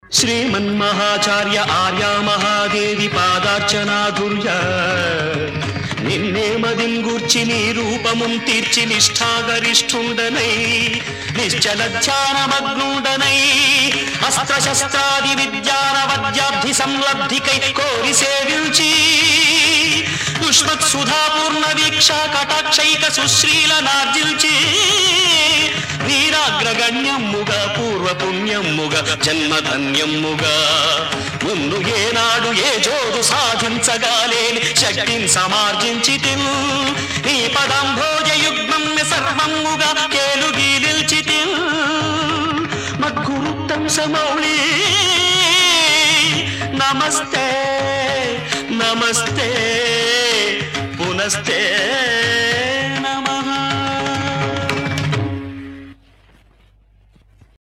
శ్రీమన్మహాచార్య ఆర్యా మహాదేవి పాదార్చనాధుర్య నిన్నే మదింగూర్చి నీ రూపముం తీర్చి నిష్ఠాగరిష్ఠుండనై నిశ్చల ధ్యానమగ్నుండనై అస్త్రశస్త్రాది విద్యాన వద్యాబ్ధి సంలబ్ధికై కోరి సేవించి దుష్మత్ సుధాపూర్ణ వీక్ష కటాక్షైక సుశ్రీల నార్జిల్చి వీరాగ్రగణ్యమ్ముగా పూర్వపుణ్యమ్ముగా జన్మధన్యమ్ముగా ముందు ఏనాడు ఏ జోడు సాధించగాలేని శక్తిని సమార్జించి నీ పదంభోజ యుగ్మం సర్వమ్ముగా కేలుగి నిల్చి మద్గురుత్తం సమౌళి నమస్తే నమస్తే పునస్తే నమ